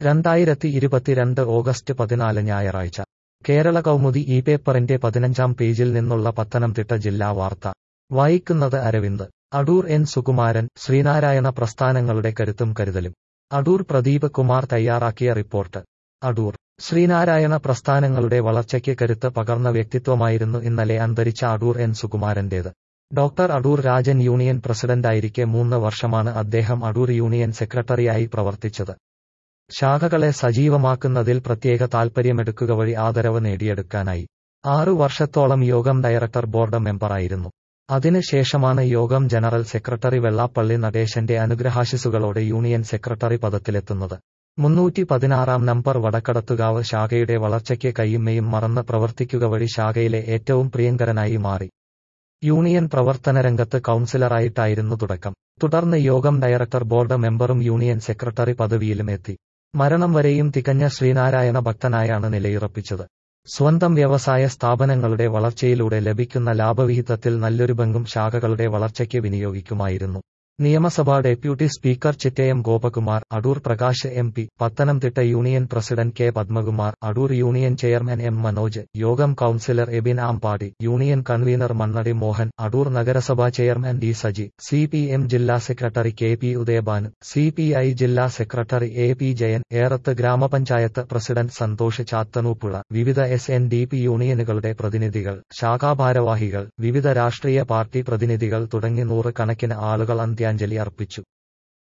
രണ്ടായിരത്തി ഇരുപത്തിരണ്ട് ഓഗസ്റ്റ് പതിനാല് ഞായറാഴ്ച കേരള കൗമുദി ഈ പേപ്പറിന്റെ പതിനഞ്ചാം പേജിൽ നിന്നുള്ള പത്തനംതിട്ട ജില്ലാ വാർത്ത വായിക്കുന്നത് അരവിന്ദ് അടൂർ എൻ സുകുമാരൻ ശ്രീനാരായണ പ്രസ്ഥാനങ്ങളുടെ കരുത്തും കരുതലും അടൂർ പ്രദീപ് കുമാർ തയ്യാറാക്കിയ റിപ്പോർട്ട് അടൂർ ശ്രീനാരായണ പ്രസ്ഥാനങ്ങളുടെ വളർച്ചയ്ക്ക് കരുത്ത് പകർന്ന വ്യക്തിത്വമായിരുന്നു ഇന്നലെ അന്തരിച്ച അടൂർ എൻ സുകുമാരന്റേത് ഡോക്ടർ അടൂർ രാജൻ യൂണിയൻ പ്രസിഡന്റായിരിക്കെ മൂന്ന് വർഷമാണ് അദ്ദേഹം അടൂർ യൂണിയൻ സെക്രട്ടറിയായി പ്രവർത്തിച്ചത് ശാഖകളെ സജീവമാക്കുന്നതിൽ പ്രത്യേക താൽപര്യമെടുക്കുക വഴി ആദരവ് നേടിയെടുക്കാനായി ആറു വർഷത്തോളം യോഗം ഡയറക്ടർ ബോർഡ് മെമ്പറായിരുന്നു അതിനുശേഷമാണ് യോഗം ജനറൽ സെക്രട്ടറി വെള്ളാപ്പള്ളി നടേശന്റെ അനുഗ്രഹാശിസുകളോടെ യൂണിയൻ സെക്രട്ടറി പദത്തിലെത്തുന്നത് മുന്നൂറ്റി പതിനാറാം നമ്പർ വടക്കടത്തുകാവ് ശാഖയുടെ വളർച്ചയ്ക്ക് കയ്യുമ്മയും മറന്ന് പ്രവർത്തിക്കുക വഴി ശാഖയിലെ ഏറ്റവും പ്രിയങ്കരനായി മാറി യൂണിയൻ പ്രവർത്തനരംഗത്ത് കൌൺസിലറായിട്ടായിരുന്നു തുടക്കം തുടർന്ന് യോഗം ഡയറക്ടർ ബോർഡ് മെമ്പറും യൂണിയൻ സെക്രട്ടറി പദവിയിലും എത്തി മരണം വരെയും തികഞ്ഞ ശ്രീനാരായണ ഭക്തനായാണ് നിലയുറപ്പിച്ചത് സ്വന്തം വ്യവസായ സ്ഥാപനങ്ങളുടെ വളർച്ചയിലൂടെ ലഭിക്കുന്ന ലാഭവിഹിതത്തിൽ നല്ലൊരു പങ്കും ശാഖകളുടെ വളർച്ചയ്ക്ക് വിനിയോഗിക്കുമായിരുന്നു നിയമസഭാ deputy speaker Chittayam Gopakumar Adoor Prakash M P Pathanamthitta union president K Padmakumar Adoor union chairman M Manoj യോഗം councillor Ebin Aampadi union convener Mannadi Mohan Adoor നഗരസഭാ chairman D Saji C P M ജില്ലാ secretary K P Udayabhanu C P I ജില്ലാ secretary A P Jayan Erath ഗ്രാമപഞ്ചായത്ത് പ്രസിഡന്റ് സന്തോഷ് ചാത്തനൂപ്പുഴ വിവിധ എസ് എൻ ഡി പി യൂണിയനുകളുടെ പ്രതിനിധികൾ ശാഖാഭാരവാഹികൾ വിവിധ രാഷ്ട്രീയ പാർട്ടി പ്രതിനിധികൾ തുടങ്ങി നൂറുകണക്കിന് ആളുകൾ അന്ത്യാഞ്ജലി അർപ്പിച്ചു